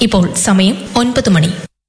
ഇപ്പോൾ സമയം ഒൻപത് മണി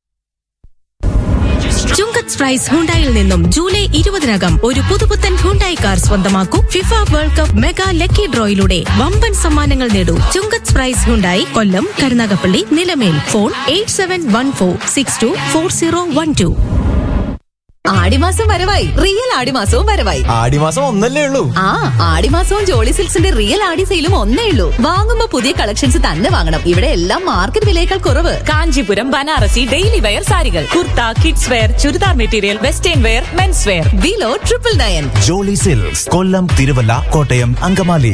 ചുങ്കത്ത് പ്രൈസ് ഹുണ്ടായിൽ നിന്നും ജൂലൈ ഇരുപതിനകം ഒരു പുതുപുത്തൻ ഹുണ്ടായി കാർ സ്വന്തമാക്കൂ FIFA World Cup mega lucky ഡ്രോയിലൂടെ വമ്പൻ സമ്മാനങ്ങൾ നേടൂ Chungath prize Hyundai Kollam Karunagappally Nilamel phone eight seven one four six two four zero one two ആടിമാസം വരവായി റിയൽ ആടിമാസവും വരവായി ആടിമാസം ഒന്നല്ലേ ഉള്ളൂ ആ ആടിമാസവും ജോളി സിൽക്സിന്റെ റിയൽ ആടി സെയിലും ഒന്നേ ഉള്ളൂ വാങ്ങുമ്പോ പുതിയ കളക്ഷൻസ് തന്നെ വാങ്ങണം ഇവിടെ എല്ലാം മാർക്കറ്റ് വിലയേക്കാൾ കുറവ് കാഞ്ചീപുരം ബനാറസി ഡെയിലി വെയർ സാരികൾ kurta kids wear churidar material western wear men's wear below triple nine Jolly Silks Kollam Thiruvalla Kottayam Angamaly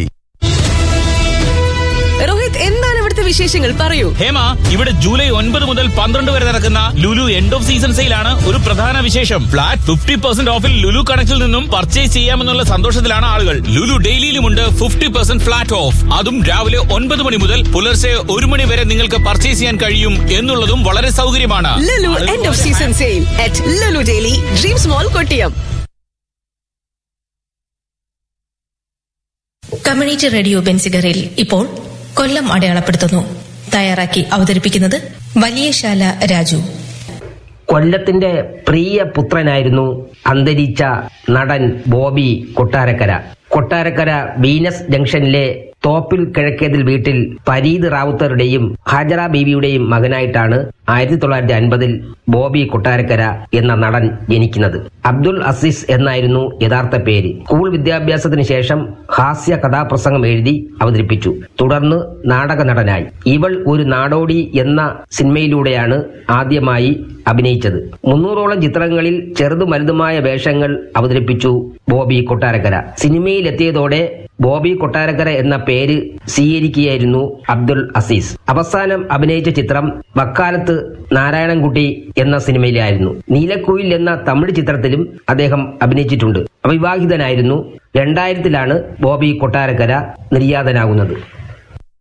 Rohit എന്താണ് ഇവിടുത്തെ വിശേഷങ്ങൾ പറയൂ ഹേമ ഇവിടെ ജൂലൈ ഒൻപത് മുതൽ പന്ത്രണ്ട് വരെ നടക്കുന്ന ലുലു എൻഡ് ഓഫ് സീസൺ സെയിലാണ് ഒരു പ്രധാന വിശേഷം ഫ്ലാറ്റ് ഫിഫ്റ്റി പെർസെന്റ് ഓഫിൽ ലുലു കണക്റ്റിൽ നിന്നും പർച്ചേസ് ചെയ്യാമെന്നുള്ള സന്തോഷത്തിലാണ് ആളുകൾ ലുലു ഡെയിലിയിലുമുണ്ട് ഫിഫ്റ്റി പെർസെന്റ് ഫ്ലാറ്റ് ഓഫ് അതും രാവിലെ ഒൻപത് മണി മുതൽ പുലർച്ചെ ഒരു മണി വരെ നിങ്ങൾക്ക് പർച്ചേസ് ചെയ്യാൻ കഴിയും എന്നുള്ളതും വളരെ സൗകര്യമാണ് Lulu end of season sale at Lulu daily dreams mall Kottiyam community radio ബെൻസിഗറിൽ ഇപ്പോൾ കൊല്ലം അടയാളപ്പെടുത്തുന്നു തയ്യാറാക്കി അവതരിപ്പിക്കുന്നത് വലിയശാല രാജു കൊല്ലത്തിന്റെ പ്രിയ പുത്രനായിരുന്നു അന്തരിച്ച നടൻ ബോബി കൊട്ടാരക്കര കൊട്ടാരക്കര വീനസ് ജംഗ്ഷനിലെ തോപ്പിൽ കിഴക്കേതിൽ വീട്ടിൽ പരീദ് റാവുത്തറുടെയും ഹാജറ ബീവിയുടെയും മകനായിട്ടാണ് ആയിരത്തി തൊള്ളായിരത്തി അൻപതിൽ ബോബി കൊട്ടാരക്കര എന്ന നടൻ ജനിക്കുന്നത് അബ്ദുൽ അസീസ് എന്നായിരുന്നു യഥാർത്ഥ പേര് സ്കൂൾ വിദ്യാഭ്യാസത്തിന് ശേഷം ഹാസ്യ കഥാപ്രസംഗം എഴുതി അവതരിപ്പിച്ചു തുടർന്ന് നാടക നടനായി ഇവൾ ഒരു നാടോടി എന്ന സിനിമയിലൂടെയാണ് ആദ്യമായി അഭിനയിച്ചത് മുന്നൂറോളം ചിത്രങ്ങളിൽ ചെറുതും വലുതുമായ വേഷങ്ങൾ അവതരിപ്പിച്ചു ബോബി കൊട്ടാരക്കര സിനിമയിലെത്തിയതോടെ ബോബി കൊട്ടാരക്കര എന്ന പേര് സ്വീകരിക്കുകയായിരുന്നു അബ്ദുൽ അസീസ് അവസാനം അഭിനയിച്ച ചിത്രം വക്കാലത്ത് നാരായണൻകുട്ടി എന്ന സിനിമയിലായിരുന്നു നീലക്കുയിൽ എന്ന തമിഴ് ചിത്രത്തിലും അദ്ദേഹം അഭിനയിച്ചിട്ടുണ്ട് അവിവാഹിതനായിരുന്നു രണ്ടായിരത്തിലാണ് ബോബി കൊട്ടാരക്കര നിര്യാതനാകുന്നത്